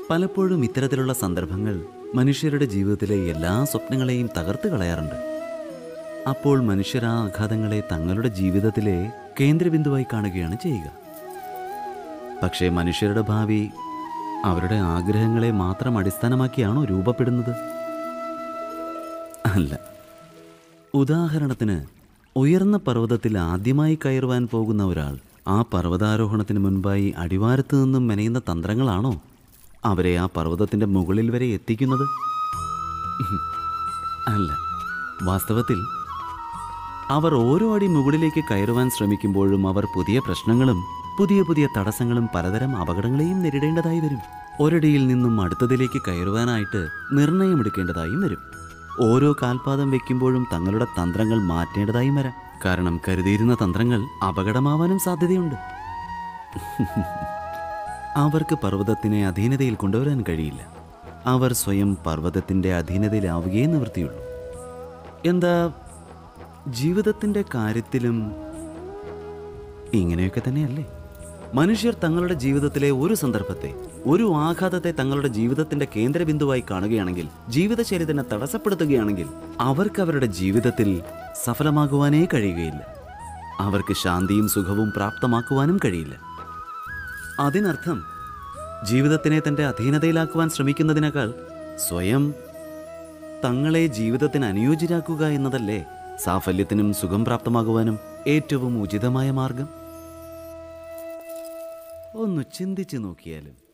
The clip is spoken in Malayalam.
പലപ്പോഴും ഇത്തരത്തിലുള്ള സന്ദർഭങ്ങൾ മനുഷ്യരുടെ ജീവിതത്തിലെ എല്ലാ സ്വപ്നങ്ങളെയും തകർത്ത് കളയാറുണ്ട് അപ്പോൾ മനുഷ്യർ ആ ആഘാതങ്ങളെ തങ്ങളുടെ ജീവിതത്തിലെ കേന്ദ്രബിന്ദുവായി കാണുകയാണ് ചെയ്യുക പക്ഷേ മനുഷ്യരുടെ ഭാവി അവരുടെ ആഗ്രഹങ്ങളെ മാത്രം അടിസ്ഥാനമാക്കിയാണോ രൂപപ്പെടുന്നത് അല്ല ഉദാഹരണത്തിന് ഉയർന്ന പർവ്വതത്തിൽ ആദ്യമായി കയറുവാൻ പോകുന്ന ഒരാൾ ആ പർവ്വതാരോഹണത്തിന് മുൻപായി അടിവാരത്ത് നിന്നും മെനയുന്ന തന്ത്രങ്ങളാണോ അവരെ ആ പർവ്വതത്തിൻ്റെ മുകളിൽ വരെ എത്തിക്കുന്നത് അല്ല വാസ്തവത്തിൽ അവർ ഓരോ അടി മുകളിലേക്ക് കയറുവാൻ ശ്രമിക്കുമ്പോഴും അവർ പുതിയ പ്രശ്നങ്ങളും പുതിയ പുതിയ തടസ്സങ്ങളും പലതരം അപകടങ്ങളെയും നേരിടേണ്ടതായി വരും ഒരടിയിൽ നിന്നും അടുത്തതിലേക്ക് കയറുവാനായിട്ട് നിർണയമെടുക്കേണ്ടതായും വരും ഓരോ കാൽപാദം വെക്കുമ്പോഴും തങ്ങളുടെ തന്ത്രങ്ങൾ മാറ്റേണ്ടതായും വരാം കാരണം കരുതിയിരുന്ന തന്ത്രങ്ങൾ അപകടമാവാനും സാധ്യതയുണ്ട് അവർക്ക് പർവ്വതത്തിനെ അധീനതയിൽ കൊണ്ടുവരാൻ കഴിയില്ല അവർ സ്വയം പർവ്വതത്തിൻ്റെ അധീനതയിലാവുകയേ നിവൃത്തിയുള്ളൂ എന്താ ജീവിതത്തിൻ്റെ കാര്യത്തിലും ഇങ്ങനെയൊക്കെ തന്നെയല്ലേ മനുഷ്യർ തങ്ങളുടെ ജീവിതത്തിലെ ഒരു സന്ദർഭത്തെ ഒരു ആഘാതത്തെ തങ്ങളുടെ ജീവിതത്തിന്റെ കേന്ദ്രബിന്ദുവായി കാണുകയാണെങ്കിൽ ജീവിതശൈലി തന്നെ തടസ്സപ്പെടുത്തുകയാണെങ്കിൽ അവർക്ക് അവരുടെ ജീവിതത്തിൽ സഫലമാകുവാനേ കഴിയുകയില്ല അവർക്ക് ശാന്തിയും സുഖവും പ്രാപ്തമാക്കുവാനും കഴിയില്ല അതിനർത്ഥം ജീവിതത്തിനെ തന്റെ അധീനതയിലാക്കുവാൻ ശ്രമിക്കുന്നതിനേക്കാൾ സ്വയം തങ്ങളെ ജീവിതത്തിന് അനുയോജ്യരാക്കുക എന്നതല്ലേ സാഫല്യത്തിനും സുഖം പ്രാപ്തമാകുവാനും ഏറ്റവും ഉചിതമായ മാർഗം ഒന്ന് ചിന്തിച്ചു നോക്കിയാലും